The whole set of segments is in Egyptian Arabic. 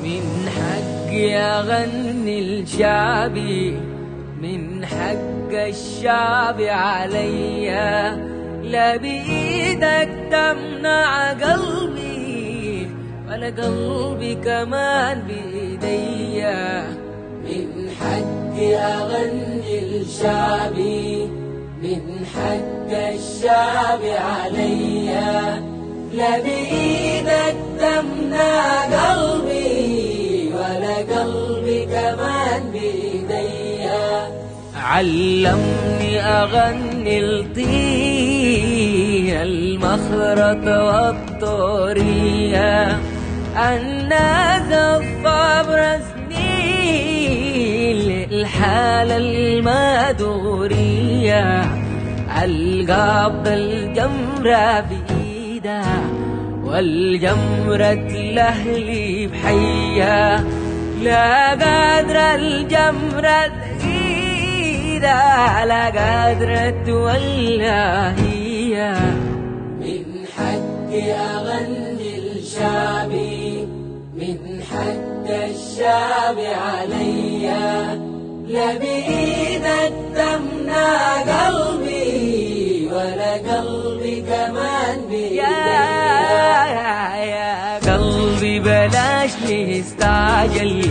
من حقي أغني لشعبي من حق الشعب عليا لا بإيدك تمنع قلبي ولا قلبي كمان بإيديا من حقي أغني لشعبي من حق الشعب عليا لا بإيدك تمنع قلبي ولا قلبي كمان بإيديا علمني أغني لطير المخرط والطورية الناس الصبر سنين الحالة المدورية القبض الجمرة في ايدها والجمرة لأهلي بحية لا قادر الجمرة إيدها لا قادرة ولا هي من حقي أغني لشعبي من حق الشعب عليا لا بإيدك تمنع قلبي ولا قلبي كمان بإيديا يا, يا قلبي بلاش نستعجل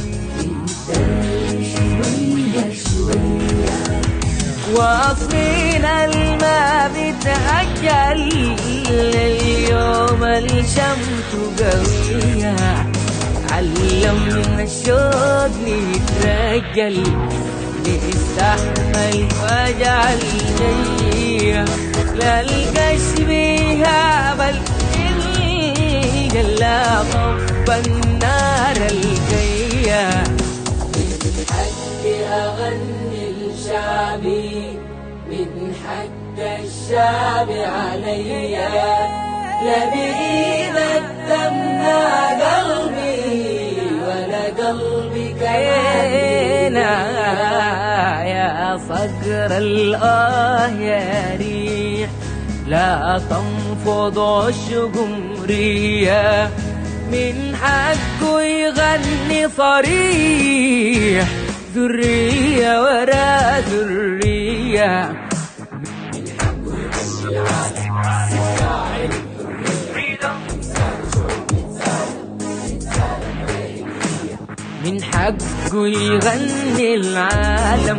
واصلنا الماء بتهجل اليوم الشمس قوية علمنا الشوق نترجل نستحمل وجع الجية لا القش بيها بل لا طب النار الجيه حقي أغني لشعبي من حق الشعب عليا لا بإيدك تمنع قلبي ولا قلبي كمان يا صقر الآه يا ريح لا تنفض عشق مريح من حقه يغني صريح ذرية ورا ذرية من حقه يغني العالم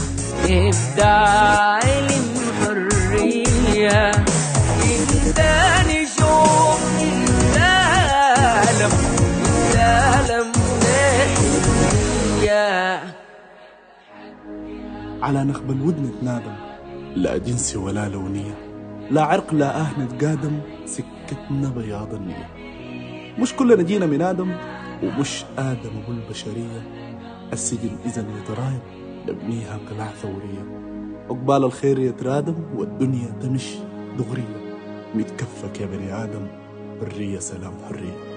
إبداع علم حرية إنسان يشوف العالم العالم يا على نخب الودن نتنادم لا جنس ولا لونية لا عرق لا آه نتقادم سكتنا بياض النية مش كلنا جينا من آدم ومش آدم أبو البشرية السجن إذا يترايب نبنيها قلاع ثورية عقبال الخير يترادم والدنيا تمشي دغرية متكفك يا بني آدم برية سلام حرية